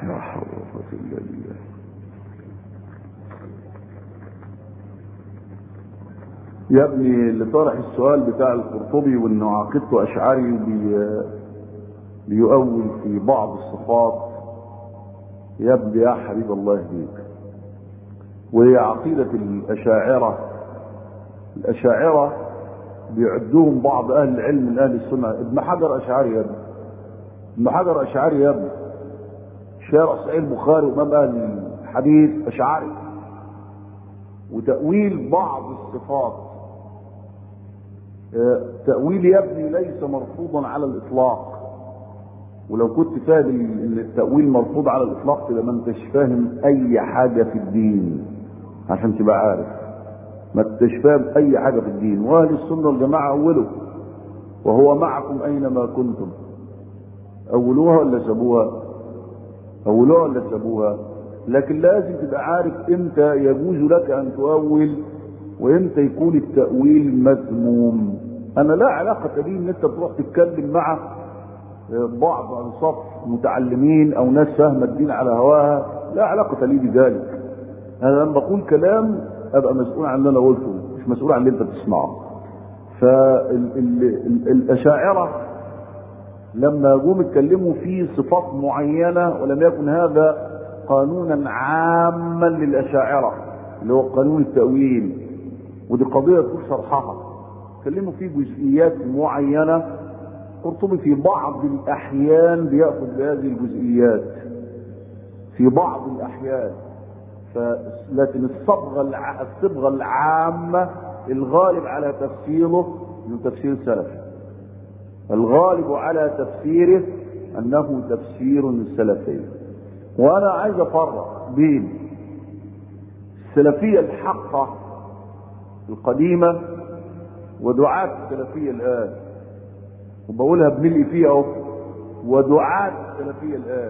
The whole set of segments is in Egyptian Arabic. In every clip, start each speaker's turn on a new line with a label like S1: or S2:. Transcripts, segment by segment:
S1: لا حول ولا قوة إلا بالله يا ابني اللي طرح السؤال بتاع القرطبي وانه عقيدته اشعري بي بيؤول في بعض الصفات يا ابني يا حبيب الله يهديك وهي عقيدة الأشاعرة الأشاعرة بيعدوهم بعض أهل العلم من أهل السنة ابن حجر أشعري يا ابني ابن حجر أشعري يا ابني شارع صحيح البخاري وإمام أهل الحديث أشعري وتأويل بعض الصفات اه تأويل يا ابني ليس مرفوضا على الإطلاق ولو كنت فاهم ان التأويل مرفوض على الإطلاق تبقى ما انتش فاهم أي حاجة في الدين عشان تبقى عارف ما انتش فاهم أي حاجة في الدين وأهل السنة والجماعة أولوا وهو معكم أينما كنتم أولوها ولا سابوها أولوها ولا سابوها لكن لازم تبقى عارف امتى يجوز لك أن تؤول وامتى يكون التأويل مذموم أنا لا علاقة لي إن أنت تروح تتكلم مع بعض انصاف متعلمين او ناس فاهمه الدين على هواها لا علاقه لي بذلك انا لما بقول كلام ابقى مسؤول عن اللي انا قلته مش مسؤول عن اللي انت بتسمعه فالاشاعره لما جم اتكلموا في صفات معينه ولم يكن هذا قانونا عاما للاشاعره اللي هو قانون التاويل ودي قضيه طول شرحها اتكلموا في جزئيات معينه قرطبي في بعض الأحيان بيأخذ بهذه الجزئيات في بعض الأحيان ف... لكن الصبغة الع... الصبغة العامة الغالب على تفسيره انه تفسير سلفي الغالب على تفسيره انه تفسير سلفي وانا عايز افرق بين السلفية الحقة القديمة ودعاة السلفية الآن وبقولها بملء فيها اهو ودعاة السلفية الآن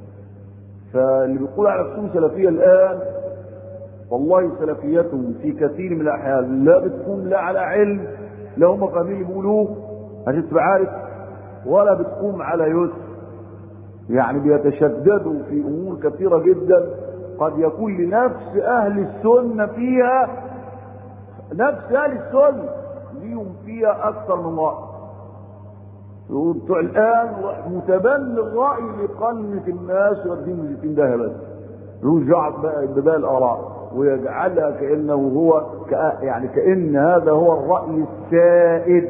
S1: فاللي بيقول على نفسهم سلفية الآن والله سلفيتهم في كثير من الأحيان لا بتكون لا على علم لا هم فاهمين اللي بيقولوه عشان تبقى عارف ولا بتقوم على يسر يعني بيتشددوا في أمور كثيرة جدا قد يكون لنفس أهل السنة فيها نفس أهل السنة ليهم فيها أكثر من رأي بتوع الان متبني الراي لقنة الناس والدين مزيتين ده بس رجع بقى ببال الاراء ويجعلها كانه هو كأ يعني كان هذا هو الراي السائد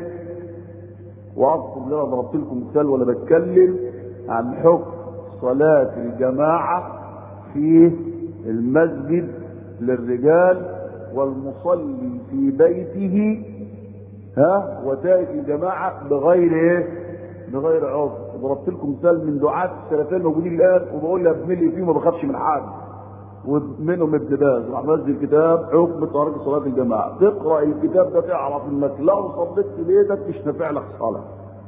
S1: واذكر اللي انا ضربت لكم مثال وانا بتكلم عن حكم صلاه الجماعه في المسجد للرجال والمصلي في بيته ها وتارك الجماعه بغير ايه بغير عذر ضربت لكم مثال من دعاة السلفيين الموجودين الان وبقول لها بملي فيه ما بخافش من حد ومنهم ابن باز راح نزل كتاب حكم تارك صلاه الجماعه تقرا الكتاب ده تعرف انك لو صليت في بيتك مش نافع لك صلاه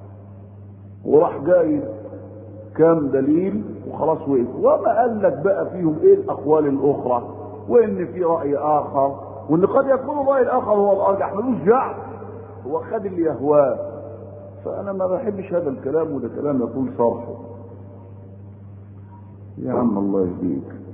S1: وراح جاي كام دليل وخلاص وقف وما قال لك بقى فيهم ايه الاقوال الاخرى وان في راي اخر وان قد يكون الراي الاخر هو الارجح ملوش دعوه هو خد اللي يهواه فانا ما بحبش هذا الكلام وده كلام يطول شرحه يا عم الله يهديك